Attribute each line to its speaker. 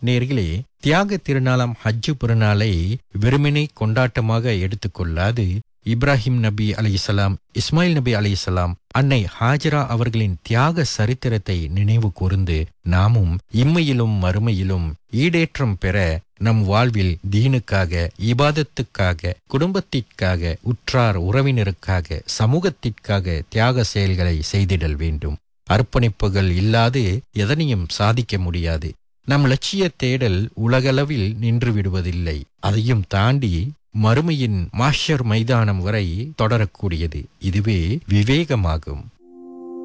Speaker 1: நேர்களே தியாக திருநாளாம் ஹஜ்ஜு பெருநாளை வெறுமனே கொண்டாட்டமாக எடுத்துக்கொள்ளாது இப்ராஹிம் நபி அலைஹிஸ்ஸலாம் இஸ்மாயில் நபி அலைஹிஸ்ஸலாம் அன்னை ஹாஜரா அவர்களின் தியாக சரித்திரத்தை நினைவு கூர்ந்து நாமும் இம்மையிலும் மறுமையிலும் ஈடேற்றம் பெற நம் வாழ்வில் தீனுக்காக இபாதத்துக்காக குடும்பத்திற்காக உற்றார் உறவினருக்காக சமூகத்திற்காக தியாக செயல்களை செய்திடல் வேண்டும் அர்ப்பணிப்புகள் இல்லாது எதனையும் சாதிக்க முடியாது நம் லட்சிய தேடல் உலகளவில் நின்று விடுவதில்லை அதையும் தாண்டி மறுமையின் மாஷர் மைதானம் வரை தொடரக்கூடியது இதுவே விவேகமாகும்